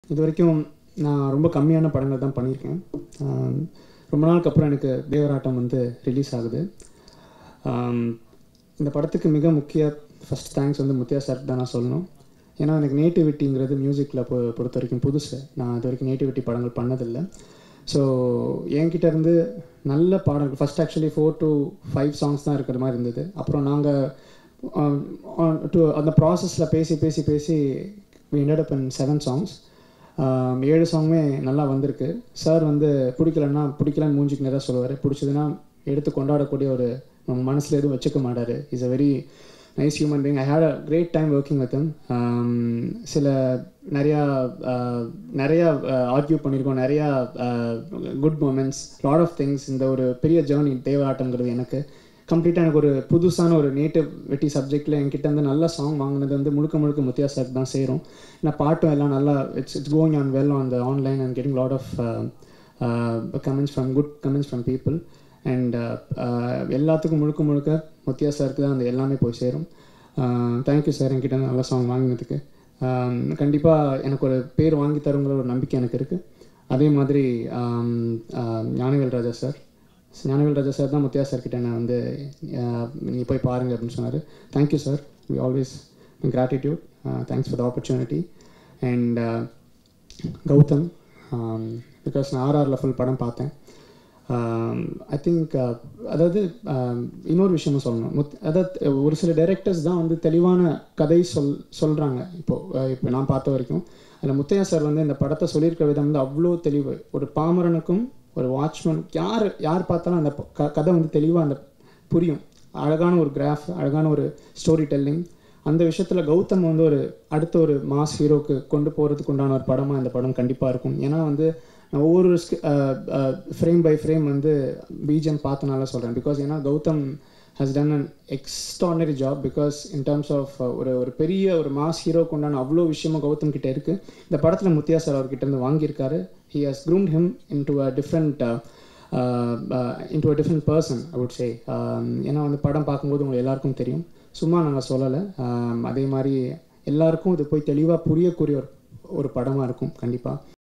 இது வரைக்கும் நான் ரொம்ப கம்மியான படங்கள் தான் பண்ணியிருக்கேன் ஆம், ரொம்ப நாளுக்கு அப்புறம் எனக்கு தேவராட்டம் வந்து ரிலீஸ் ஆகுது ஆம், இந்த படத்துக்கு மிக முக்கிய ஃபஸ்ட் தேங்க்ஸ் வந்து முத்தியா சார் தான் நான் சொல்லணும் ஏன்னா எனக்கு நேட்டிவிட்டிங்கிறது மியூசிக்கில் பொ பொறுத்த வரைக்கும் புதுசு நான் இது வரைக்கும் நேட்டிவிட்டி படங்கள் பண்ணதில்லை ஸோ என்கிட்ட இருந்து நல்ல பாடல்கள் first actually four to five songs தான் இருக்கிற மாதிரி இருந்தது அப்புறம் நாங்கள் டு அந்த ப்ராசஸில் பேசி பேசி பேசி ended up in seven songs ஏழு சாங்குமே நல்லா வந்திருக்கு சார் வந்து பிடிக்கலன்னா பிடிக்கலன்னு மூஞ்சிக்கு நேராக சொல்லுவார் பிடிச்சதுன்னா எடுத்து கொண்டாடக்கூடிய ஒரு நம்ம மனசில் எதுவும் வச்சுக்க மாட்டார் is a very nice human being I had a great time working with him சில நிறையா ஆஹ், நிறையா ஆர்கியூ பண்ணியிருக்கோம் நிறையா good moments lot of things இந்த ஒரு பெரிய ஜேர்னி தேவாட்டங்கிறது எனக்கு கம்ப்ளீட்டாக எனக்கு ஒரு புதுசான ஒரு நேட்டிவ் வெட்டி சப்ஜெக்டில் என்கிட்ட இருந்து நல்ல சாங் வாங்கினது வந்து முழுக்க முழுக்க முத்தியா சார் தான் சேரும் ஏன்னா பாட்டும் எல்லாம் நல்லா it's it's going on well on the online and getting lot of comments from good comments from people and எல்லாத்துக்கும் முழுக்க முழுக்க முத்தியா சாருக்கு தான் அந்த எல்லாமே போய் சேரும் தேங்க்யூ சார் என்கிட்ட இருந்து நல்ல சாங் வாங்கினதுக்கு கண்டிப்பாக எனக்கு ஒரு பேர் வாங்கி தருங்கிற ஒரு நம்பிக்கை எனக்கு இருக்குது அதே மாதிரி ஆம், ஆம், ஞானவேல் ராஜா சார் ஞானவேல் ராஜா சார் தான் முத்தியா சார் கிட்ட நான் வந்து நீங்கள் போய் பாருங்க அப்படின்னு சொன்னார் thank you sir we always gratitude thanks for the opportunity and Gautham because நான் ஆர்ஆரில் ஃபுல் படம் பார்த்தேன் ஐ திங்க் அதாவது um, இன்னொரு விஷயமும் சொல்லணும் முத் அதாவது ஒரு சில டைரக்டர்ஸ் தான் வந்து தெளிவான கதை சொல் சொல்கிறாங்க இப்போது இப்போ நான் பார்த்த வரைக்கும் அதில் முத்தையா சார் வந்து இந்த படத்தை சொல்லியிருக்கிற விதம் வந்து அவ்வளோ தெளிவு ஒரு பாமரனுக்கும் ஒரு வாட்ச்மேன் யார் யார் பார்த்தாலும் அந்த ப- க கதை வந்து தெளிவாக அந்த புரியும் அழகான ஒரு கிராஃப் அழகான ஒரு ஸ்டோரி டெல்லிங் அந்த விஷயத்தில் கௌதம் வந்து ஒரு அடுத்த ஒரு மாஸ் ஹீரோக்கு கொண்டு போகிறதுக்கு உண்டான ஒரு படமாக இந்த படம் கண்டிப்பாக இருக்கும் ஏன்னா வந்து நான் ஒவ்வொரு ஃப்ரேம் பை ஃப்ரேம் வந்து பிஜிஎம் பார்த்தனால சொல்கிறேன் பிகாஸ் ஏன்னா Gautham has done an extraordinary job because in terms of ஒரு ஒரு பெரிய ஒரு மாஸ் ஹீரோக்கு உண்டான அவ்வளோ விஷயமும் கௌதம் கிட்ட இருக்குது இந்த படத்தில் முத்தியா சார் அவர்கிட்ட இருந்து வாங்கியிருக்காரு he has groomed him into a different uh, uh, uh, into a different person I would say um, ஏன்னா வந்து படம் பார்க்கும்போது உங்களுக்கு எல்லாருக்கும் தெரியும் சும்மா நாங்கள் சொல்லலை um, அதே மாதிரி எல்லாருக்கும் இது போய் தெளிவாக புரியக்கூடிய ஒரு ஒரு படமாக இருக்கும் கண்டிப்பாக